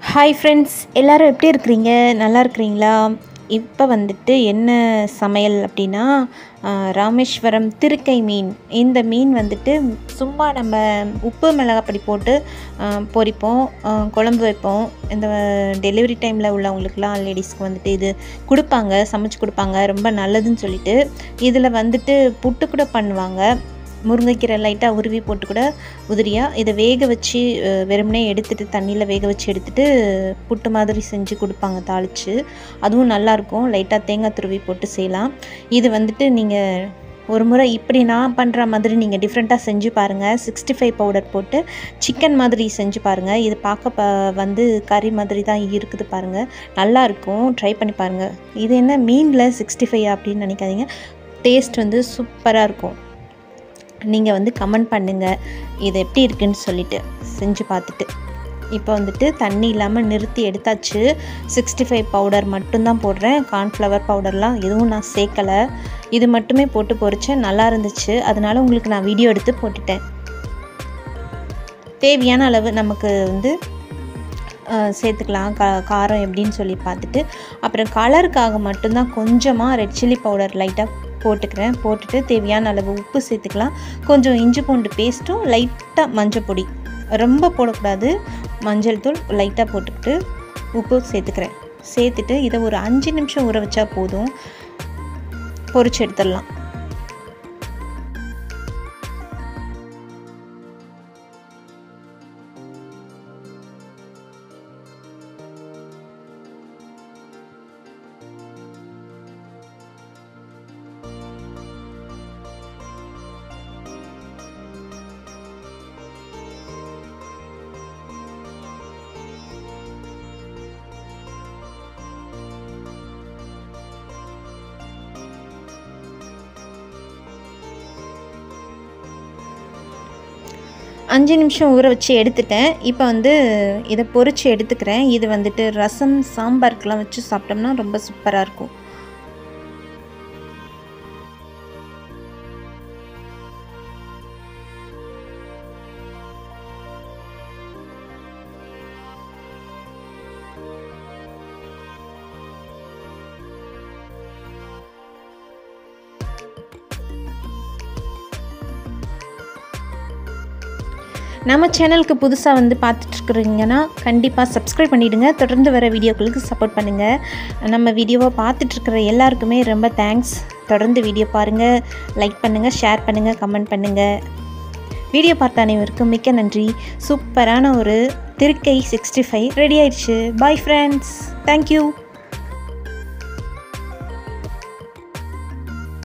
hi friends எல்லோரும் எப்படி இருக்கிறீங்க நல்லா இருக்கிறீங்களா இப்போ வந்துட்டு என்ன சமையல் அப்படின்னா ஆஹ், ராமேஸ்வரம் திருக்கை மீன் இந்த மீன் வந்துட்டு சும்மா நம்ம உப்பு மிளகாப்பொடி போட்டு ஆஹ், பொரிப்போம் ஆஹ், குழம்பு வைப்போம் இந்த டெலிவரி டைமில் உள்ளவங்களுக்குலாம் லேடிஸ்க்கு வந்துட்டு இது கொடுப்பாங்க சமைச்சு கொடுப்பாங்க ரொம்ப நல்லதுன்னு சொல்லிட்டு இதில் வந்துட்டு புட்டு கூட பண்ணுவாங்க முருங்கைக்கீரை லைட்டாக உருவி போட்டு கூட உதிரியாக இதை வேக வச்சு அஹ், வெறுமனே எடுத்துட்டு தண்ணியில் வேக வச்சு எடுத்துட்டு புட்டு மாதிரி செஞ்சு கொடுப்பாங்க தாளித்து அதுவும் நல்லாயிருக்கும் லைட்டாக தேங்காய் துருவி போட்டு செய்யலாம் இது வந்துட்டு நீங்கள் ஒரு முறை இப்படி நான் பண்ணுற மாதிரி நீங்கள் டிஃப்ரெண்ட்டாக செஞ்சு பாருங்கள் சிக்ஸ்டி ஃபைவ் பவுடர் போட்டு சிக்கன் மாதிரி செஞ்சு பாருங்கள் இது பார்க்க ப வந்து கறி மாதிரி தான் இருக்குது பாருங்கள் நல்லா இருக்கும் ட்ரை பண்ணி பாருங்கள் இது என்ன மீனில் சிக்ஸ்டி ஃபைவ் அப்படின்னு நினைக்காதீங்க டேஸ்ட் வந்து சூப்பராக இருக்கும் நீங்கள் வந்து கமெண்ட் பண்ணுங்கள் இது எப்படி இருக்குன்னு சொல்லிட்டு செஞ்சு பார்த்துட்டு இப்போ வந்துட்டு தண்ணி இல்லாமல் நிறுத்தி எடுத்தாச்சு சிக்ஸ்டி ஃபைவ் பவுடர் மட்டும்தான் போடுறேன் கார்ன்ஃப்ளவர் பவுடர்லாம் எதுவும் நான் சேர்க்கலை இது மட்டுமே போட்டு பொரிச்சேன் நல்லா இருந்துச்சு அதனால உங்களுக்கு நான் வீடியோ எடுத்து போட்டுட்டேன் தேவையான அளவு நமக்கு வந்து அஹ், சேர்த்துக்கலாம் கா காரம் எப்படின்னு சொல்லி பார்த்துட்டு அப்புறம் கலருக்காக மட்டும்தான் கொஞ்சமாக ரெட் சில்லி பவுடர் லைட்டாக போட்டுக்கிறேன் போட்டுட்டு தேவையான அளவு உப்பு சேர்த்துக்கலாம் கொஞ்சம் இஞ்சி பூண்டு பேஸ்ட்டும் லைட்டாக மஞ்சள் பொடி ரொம்ப போடக்கூடாது மஞ்சள் தூள் லைட்டாக போட்டுக்கிட்டு உப்பு சேர்த்துக்கிறேன் சேர்த்துட்டு இதை ஒரு அஞ்சு நிமிஷம் ஊற வச்சா போதும் பொரிச்சு எடுத்துடலாம் அஞ்சு நிமிஷம் ஊற வச்சு எடுத்துட்டேன் இப்போ வந்து இதை பொரிச்சு எடுத்துக்கிறேன் இது வந்துட்டு ரசம் சாம்பாருக்கெலாம் வச்சு சாப்பிட்டோம்னா ரொம்ப சூப்பராக இருக்கும் நம்ம சேனலுக்கு புதுசாக வந்து பார்த்துட்ருக்குறீங்கன்னா கண்டிப்பாக சப்ஸ்கிரைப் பண்ணிவிடுங்க தொடர்ந்து வர வீடியோக்களுக்கு சப்போர்ட் பண்ணுங்கள் நம்ம வீடியோவை பார்த்துட்ருக்குற எல்லாருக்குமே ரொம்ப தேங்க்ஸ் தொடர்ந்து வீடியோ பாருங்கள் லைக் பண்ணுங்கள் ஷேர் பண்ணுங்கள் கமெண்ட் பண்ணுங்கள் வீடியோ பார்த்த அனைவருக்கும் மிக்க நன்றி சூப்பரான ஒரு திருக்கை சிக்ஸ்டி ஃபைவ் ரெடி ஆயிடுச்சு பாய் ஃப்ரெண்ட்ஸ் தேங்க்யூ